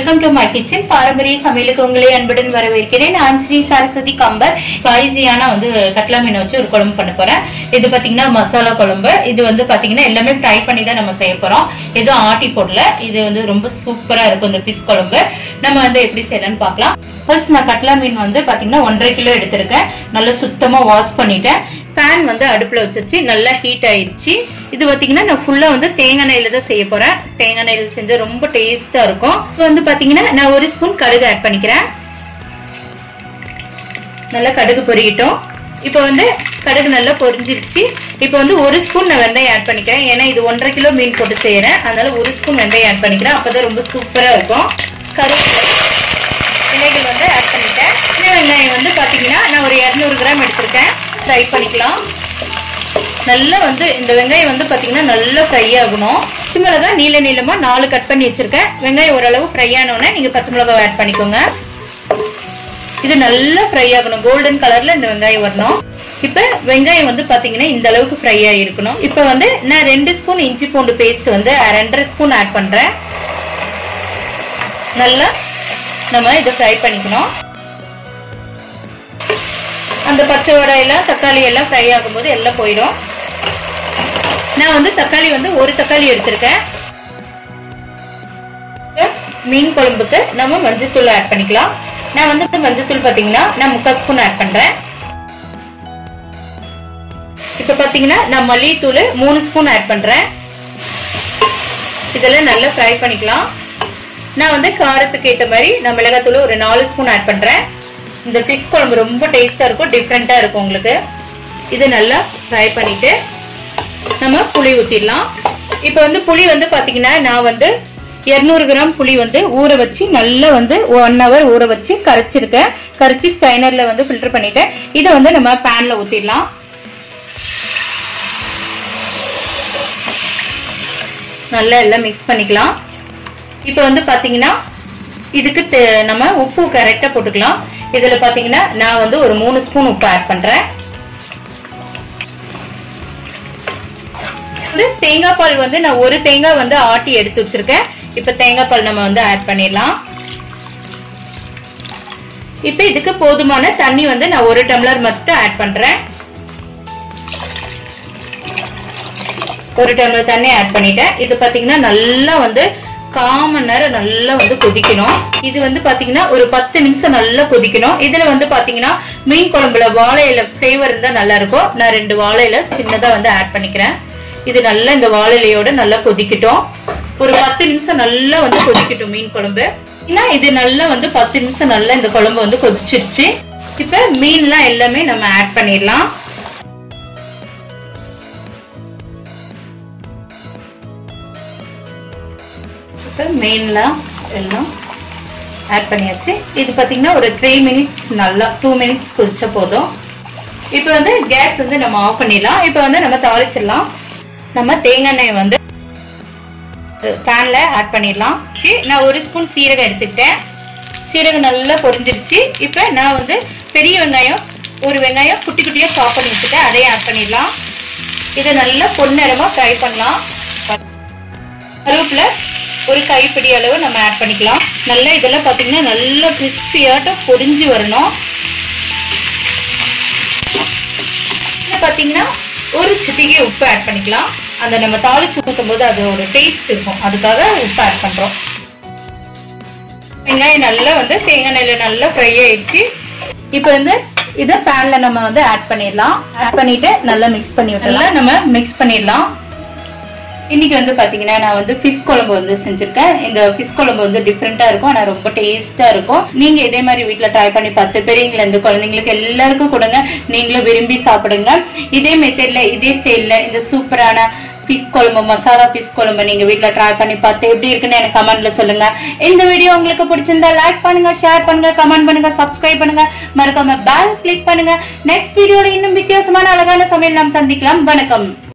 welcome to my kitchen பாரம்பரிய சமையலுக்கு உங்களை அன்புடன் வரவேற்கிறேன் நான் ஸ்ரீ சரஸ்வதி கம்பர் ஸ்பைசியான வந்து கட்லா மீன் வச்சு ஒரு குழம்பு பண்ண போறேன் இது பாத்தீங்கன்னா மசாலா குழம்பு இது வந்து பாத்தீங்கன்னா எல்லாமே ஃப்ரை பண்ணி தான் நம்ம செய்ய போறோம் எதுவும் ஆட்டி போடல இது வந்து ரொம்ப சூப்பரா இருக்கும் இந்த ஃபிஷ் குழம்பு நம்ம வந்து எப்படி செய்யலாம்னு பார்க்கலாம் ஃபர்ஸ்ட் நான் கட்லா மீன் வந்து பாத்தீங்கன்னா ஒன்றரை கிலோ எடுத்திருக்கேன் நல்லா சுத்தமா வாஷ் பண்ணிட்டேன் பேன் வந்து அடுப்புல வச்சு நல்லா ஹீட் ஆயிடுச்சு இது பாத்தீங்கன்னா நான் ஃபுல்லா வந்து தேங்காய் எண்ணெயில தான் செய்ய போறேன் தேங்காய் எண்ணெயில செஞ்சா ரொம்ப டேஸ்டா இருக்கும் இப்போ வந்து பாத்தீங்கன்னா நான் ஒரு ஸ்பூன் கடுகு ஆட் பண்ணிக்கிறேன் நல்லா கடுகு பொரியட்டும் இப்போ வந்து கடுகு நல்லா பொரிஞ்சிருச்சு இப்போ வந்து ஒரு ஸ்பூன் நான் வெந்தயம் ஆட் பண்ணிக்கிறேன் ஏன்னா இது ஒன்றரை கிலோ மீன் போட்டு செய்யறேன் அதனால ஒரு ஸ்பூன் வெந்தயம் ஆட் பண்ணிக்கிறேன் அப்பதான் ரொம்ப சூப்பரா இருக்கும் கருவேப்பிலை இலைகள் வந்து ஆட் பண்ணிட்டேன் சின்ன வெங்காயம் வந்து பாத்தீங்கன்னா நான் ஒரு இரநூறு கிராம் எடுத்திருக்கேன் ஃப்ரை பண்ணிக்கலாம் நல்லா வந்து இந்த வெங்காயம் வந்து பாத்தீங்கன்னா நல்லா ஃப்ரை ஆகணும் பச்சை மிளகா நீல நீளமா நாலு கட் பண்ணி வச்சிருக்கேன் வெங்காயம் ஓரளவு ஃப்ரை ஆனோடனே நீங்க பச்சை மிளகா ஆட் பண்ணிக்கோங்க இது நல்லா ஃப்ரை ஆகணும் கோல்டன் கலர்ல இந்த வெங்காயம் வரணும் இப்ப வெங்காயம் வந்து பாத்தீங்கன்னா இந்த அளவுக்கு ஃப்ரை ஆகிருக்கணும் இப்ப வந்து நான் ரெண்டு ஸ்பூன் இஞ்சி பூண்டு பேஸ்ட் வந்து ரெண்டரை ஸ்பூன் ஆட் பண்றேன் நல்லா நம்ம இதை ஃப்ரை பண்ணிக்கணும் அந்த பச்சை வடையெல்லாம் தக்காளி எல்லாம் ஃப்ரை ஆகும்போது எல்லாம் போயிடும் நான் வந்து தக்காளி வந்து ஒரு தக்காளி எடுத்திருக்கேன் மீன் குழம்புக்கு நம்ம மஞ்சத்தூள் ஆட் பண்ணிக்கலாம் நான் வந்து மஞ்சத்தூள் பாத்தீங்கன்னா நான் முக்கால் ஸ்பூன் ஆட் பண்றேன் இப்ப பாத்தீங்கன்னா நான் மல்லித்தூள் மூணு ஸ்பூன் ஆட் பண்றேன் இதெல்லாம் நல்லா ஃப்ரை பண்ணிக்கலாம் நான் வந்து காரத்துக்கு ஏற்ற மாதிரி நான் மிளகாத்தூள் ஒரு நாலு ஸ்பூன் ஆட் பண்றேன் இந்த ஃபிஷ் குழம்பு ரொம்ப டேஸ்டா இருக்கும் டிஃப்ரெண்டா இருக்கும் உங்களுக்கு இது நல்லா ஃப்ரை பண்ணிட்டு நம்ம புளி ஊத்திடலாம் இப்போ வந்து புளி வந்து பாத்தீங்கன்னா நான் வந்து இருநூறு கிராம் புளி வந்து ஊற வச்சு நல்லா வந்து ஒன் ஹவர் ஊற வச்சு கரைச்சிருக்கேன் கரைச்சி ஸ்டைனர்ல வந்து ஃபில்டர் பண்ணிட்டேன் இதை வந்து நம்ம பேன்ல ஊத்திடலாம் நல்லா எல்லாம் மிக்ஸ் பண்ணிக்கலாம் இப்போ வந்து பாத்தீங்கன்னா இதுக்கு நம்ம உப்பு கரெக்டா போட்டுக்கலாம் இதுல பாத்தீங்கன்னா நான் வந்து ஒரு மூணு ஸ்பூன் உப்பு ஆட் பண்றேன் தேங்காய் பால் வந்து நான் ஒரு தேங்காய் வந்து ஆட்டி எடுத்து வச்சிருக்கேன் இப்ப தேங்காய் பால் நம்ம வந்து ஆட் பண்ணிடலாம் இப்ப இதுக்கு போதுமான தண்ணி வந்து நான் ஒரு டம்ளர் மட்டும் ஆட் பண்றேன் ஒரு டம்ளர் தண்ணி ஆட் பண்ணிட்டேன் இது பாத்தீங்கன்னா நல்லா வந்து கால் மணி நேரம் நல்லா வந்து கொதிக்கணும் இது வந்து பாத்தீங்கன்னா ஒரு பத்து நிமிஷம் நல்லா கொதிக்கணும் இதுல வந்து பாத்தீங்கன்னா மீன் குழம்புல வாழை இலை ஃபிளேவர் இருந்தா நல்லா இருக்கும் நான் ரெண்டு வாழை இலை சின்னதா வந்து ஆட் பண்ணிக்கிறேன் இது நல்லா இந்த வாழை இலையோட நல்லா கொதிக்கட்டும் ஒரு பத்து நிமிஷம் நல்லா வந்து கொதிக்கட்டும் மீன் குழம்பு ஏன்னா இது நல்லா வந்து பத்து நிமிஷம் நல்லா இந்த குழம்பு வந்து கொதிச்சிருச்சு இப்ப மீன்லாம் எல்லாமே நம்ம ஆட் பண்ணிடலாம் இப்போ மெயின்லாம் எல்லாம் ஆட் பண்ணியாச்சு இது பார்த்தீங்கன்னா ஒரு த்ரீ மினிட்ஸ் நல்லா டூ மினிட்ஸ் குடிச்ச போதும் இப்போ வந்து கேஸ் வந்து நம்ம ஆஃப் பண்ணிடலாம் இப்போ வந்து நம்ம தாளிச்சிடலாம் நம்ம தேங்காய் எண்ணெய் வந்து பேன்ல ஆட் பண்ணிடலாம் நான் ஒரு ஸ்பூன் சீரகம் எடுத்துக்கிட்டேன் சீரகம் நல்லா பொரிஞ்சிருச்சு இப்போ நான் வந்து பெரிய வெங்காயம் ஒரு வெங்காயம் குட்டி குட்டியாக சாப் பண்ணி வச்சுட்டேன் அதையும் ஆட் பண்ணிடலாம் இதை நல்லா பொன்னிறமாக ஃப்ரை பண்ணலாம் கருவேப்பிலை ஒரு கைப்பிடி அளவு நம்ம ஆட் பண்ணிக்கலாம் நல்லா இதெல்லாம் பார்த்தீங்கன்னா நல்லா கிறிஸ்பியாட்டம் பொரிஞ்சு வரணும் பார்த்தீங்கன்னா ஒரு சிட்டிகை உப்பு ஆட் பண்ணிக்கலாம் அந்த நம்ம தாளிச்சு ஊற்றும் போது அது ஒரு டேஸ்ட் இருக்கும் அதுக்காக உப்பு ஆட் பண்றோம் வெங்காயம் நல்லா வந்து தேங்காய் எண்ணெயில நல்லா ஃப்ரை ஆயிடுச்சு இப்போ வந்து இதை பேன்ல நம்ம வந்து ஆட் பண்ணிடலாம் ஆட் பண்ணிட்டு நல்லா மிக்ஸ் பண்ணி விட்டுலாம் நம்ம மிக்ஸ் பண்ணிடலாம் இன்னைக்கு வந்து பாத்தீங்கன்னா நான் வந்து ஃபிஷ் குழம்பு வந்து செஞ்சிருக்கேன் இந்த ஃபிஷ் குழம்பு வந்து டிஃப்ரெண்டா இருக்கும் ஆனா ரொம்ப டேஸ்டா இருக்கும் நீங்க இதே மாதிரி வீட்ல ட்ரை பண்ணி பார்த்து பெரியவங்கள இருந்து குழந்தைங்களுக்கு எல்லாருக்கும் கொடுங்க நீங்களும் விரும்பி சாப்பிடுங்க இதே மெத்தட்ல இதே ஸ்டைல்ல இந்த சூப்பரான ஃபிஷ் குழம்பு மசாலா ஃபிஷ் குழம்பு நீங்க வீட்ல ட்ரை பண்ணி பார்த்து எப்படி இருக்குன்னு எனக்கு கமெண்ட்ல சொல்லுங்க இந்த வீடியோ உங்களுக்கு பிடிச்சிருந்தா லைக் பண்ணுங்க ஷேர் பண்ணுங்க கமெண்ட் பண்ணுங்க சப்ஸ்கிரைப் பண்ணுங்க மறக்காம பெல் கிளிக் பண்ணுங்க நெக்ஸ்ட் வீடியோல இன்னும் வித்தியாசமான அழகான சமையல் நாம் சந்திக்கலாம் வணக்கம்